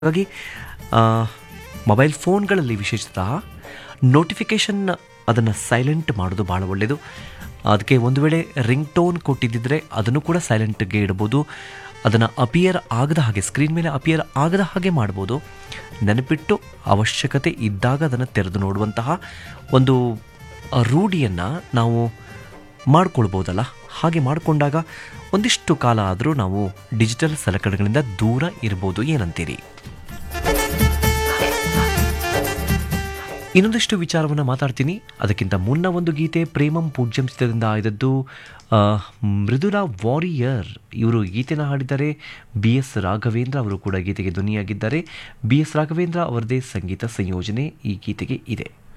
ಹಾಗಾಗಿ ಆ, ಮೊಬೈಲ್ ಫೋನ್ಗಳಲ್ಲಿ ವಿಶೇಷತಃ ನೋಟಿಫಿಕೇಷನ್ ಅದನ್ನು ಸೈಲೆಂಟ್ ಮಾಡೋದು ಭಾಳ ಒಳ್ಳೆಯದು ಅದಕ್ಕೆ ಒಂದು ವೇಳೆ ರಿಂಗ್ ಟೋನ್ ಕೊಟ್ಟಿದ್ದಿದ್ರೆ ಅದನ್ನು ಕೂಡ ಸೈಲೆಂಟ್ಗೆ ಇಡ್ಬೋದು ಅದನ್ನು ಅಪಿಯರ್ ಆಗದ ಹಾಗೆ ಸ್ಕ್ರೀನ್ ಮೇಲೆ ಅಪಿಯರ್ ಆಗದ ಹಾಗೆ ಮಾಡ್ಬೋದು ನೆನಪಿಟ್ಟು ಅವಶ್ಯಕತೆ ಇದ್ದಾಗ ಅದನ್ನು ತೆರೆದು ನೋಡುವಂತಹ ಒಂದು ರೂಢಿಯನ್ನು ನಾವು ಮಾಡ್ಕೊಳ್ಬೋದಲ್ಲ ಹಾಗೆ ಮಾಡಿಕೊಂಡಾಗ ಒಂದಿಷ್ಟು ಕಾಲ ಆದರೂ ನಾವು ಡಿಜಿಟಲ್ ಸಲಕರಣೆಗಳಿಂದ ದೂರ ಇರ್ಬೋದು ಏನಂತೀರಿ ಇನ್ನೊಂದಿಷ್ಟು ವಿಚಾರವನ್ನು ಮಾತಾಡ್ತೀನಿ ಅದಕ್ಕಿಂತ ಮುನ್ನ ಒಂದು ಗೀತೆ ಪ್ರೇಮಂ ಪೂಜ್ಯಂ ಚಿತ್ರದಿಂದ ಆಯ್ದದ್ದು ಆ, ಮೃದುಲಾ ವಾರಿಯರ್ ಇವರು ಗೀತೆನ ಹಾಡಿದ್ದಾರೆ ಬಿ ಎಸ್ ರಾಘವೇಂದ್ರ ಅವರು ಕೂಡ ಗೀತೆಗೆ ಧ್ವನಿಯಾಗಿದ್ದಾರೆ ಬಿ ಎಸ್ ರಾಘವೇಂದ್ರ ಅವರದೇ ಸಂಗೀತ ಸಂಯೋಜನೆ ಈ ಗೀತೆಗೆ ಇದೆ